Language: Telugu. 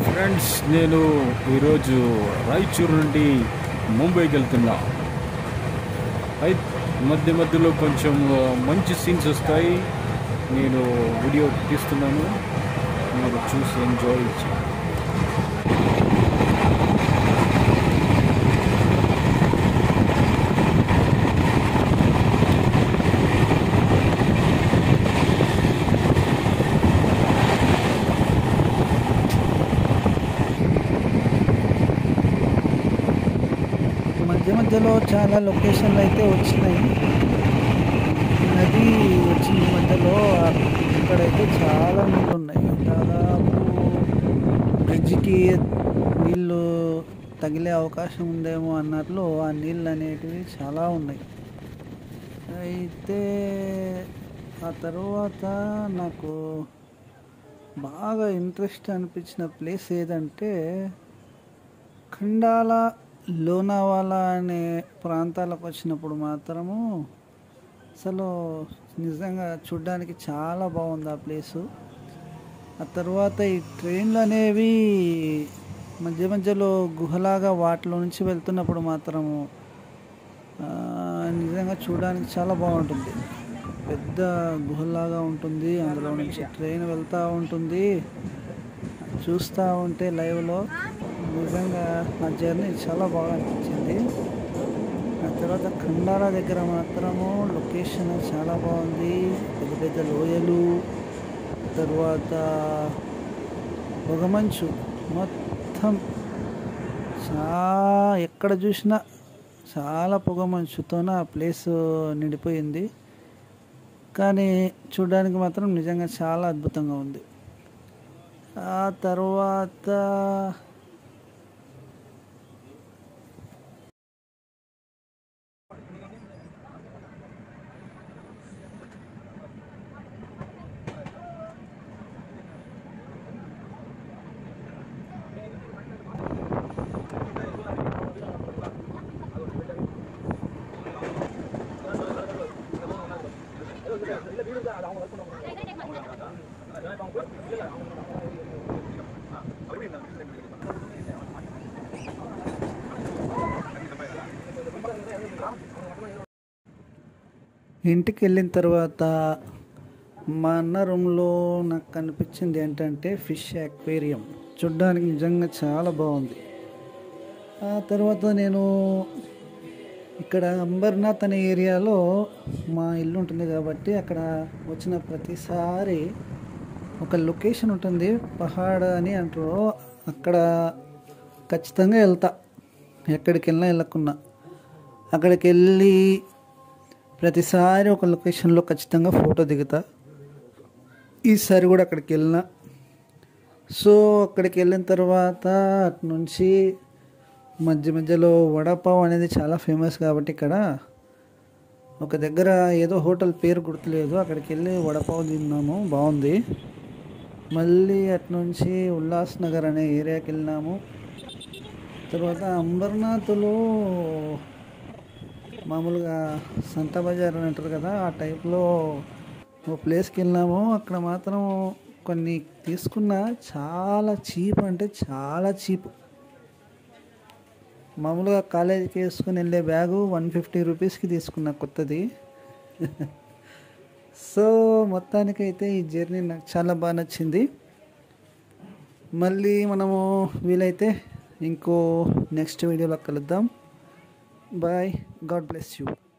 ఫ్రెండ్స్ నేను ఈరోజు రాయచూరు నుండి ముంబైకి వెళ్తున్నా అయితే మధ్య మధ్యలో కొంచెం ఆ, మంచి సీన్స్ వస్తాయి నేను వీడియో తీస్తున్నాను మీరు చూసి ఎంజాయ్ చేయండి మధ్య మధ్యలో చాలా లొకేషన్లు అయితే వచ్చినాయి నది వచ్చిన మధ్యలో అక్కడైతే చాలా నీళ్ళు ఉన్నాయి దాదాపు బ్రిడ్జికి నీళ్ళు తగిలే అవకాశం ఉందేమో అన్నట్లు ఆ నీళ్ళు అనేటివి చాలా ఉన్నాయి అయితే ఆ తర్వాత నాకు బాగా ఇంట్రెస్ట్ అనిపించిన ప్లేస్ ఏదంటే ఖండాల లోనావాలా అనే ప్రాంతాలకు వచ్చినప్పుడు మాత్రము అసలు నిజంగా చూడ్డానికి చాలా బాగుంది ఆ ప్లేసు ఆ తర్వాత ఈ ట్రైన్లు అనేవి మధ్య మధ్యలో గుహలాగా వాటిలో నుంచి వెళ్తున్నప్పుడు మాత్రము ఆ, నిజంగా చూడడానికి చాలా బాగుంటుంది పెద్ద గుహలాగా ఉంటుంది అందులో నుంచి ట్రైన్ వెళ్తూ ఉంటుంది చూస్తూ ఉంటే లైవ్లో నిజంగా నా జర్నీ చాలా బాగా అనిపించింది ఆ తర్వాత ఖండాల దగ్గర మాత్రము లొకేషన్ చాలా బాగుంది పెద్ద పెద్ద లోయలు తర్వాత పొగమంచు మొత్తం చా ఎక్కడ చూసినా చాలా పొగమంచుతోన ఆ ప్లేస్ నిండిపోయింది కానీ చూడడానికి మాత్రం నిజంగా చాలా అద్భుతంగా ఉంది ఆ తర్వాత ఇంటికి వెళ్ళిన తర్వాత మా అన్న రూమ్లో నాకు కనిపించింది ఏంటంటే ఫిష్ అక్వేరియం చూడ్డానికి నిజంగా చాలా బాగుంది ఆ తర్వాత నేను ఇక్కడ అంబర్నాథ్ అనే ఏరియాలో మా ఇల్లు ఉంటుంది కాబట్టి అక్కడ వచ్చిన ప్రతిసారి ఒక లొకేషన్ ఉంటుంది పహాడ్ అని అంటారు అక్కడ ఖచ్చితంగా వెళ్తా ఎక్కడికి వెళ్ళినా వెళ్ళకున్నా అక్కడికి వెళ్ళి ప్రతిసారి ఒక లొకేషన్లో ఖచ్చితంగా ఫోటో దిగుతా ఈసారి కూడా అక్కడికి వెళ్ళినా సో అక్కడికి వెళ్ళిన తర్వాత అటు నుంచి మధ్య మధ్యలో వడపావ్ అనేది చాలా ఫేమస్ కాబట్టి ఇక్కడ ఒక దగ్గర ఏదో హోటల్ పేరు గుర్తులేదు అక్కడికి వెళ్ళి వడపావ్ తిన్నాము బాగుంది మళ్ళీ అటు నుంచి ఉల్లాస్ నగర్ అనే ఏరియాకి వెళ్ళినాము తర్వాత అంబర్నాథ్లో మామూలుగా సంత బజార్ అని అంటారు కదా ఆ టైప్లో ఓ ప్లేస్కి వెళ్ళాము అక్కడ మాత్రం కొన్ని తీసుకున్న చాలా చీప్ అంటే చాలా చీప్ మామూలుగా కాలేజీకి వేసుకుని వెళ్ళే బ్యాగు వన్ ఫిఫ్టీ రూపీస్కి తీసుకున్న కొత్తది సో మొత్తానికైతే ఈ జర్నీ నాకు చాలా బాగా నచ్చింది మళ్ళీ మనము వీలైతే ఇంకో నెక్స్ట్ వీడియోలో కలుద్దాం బాయ్ గాడ్ బ్లెస్ యూ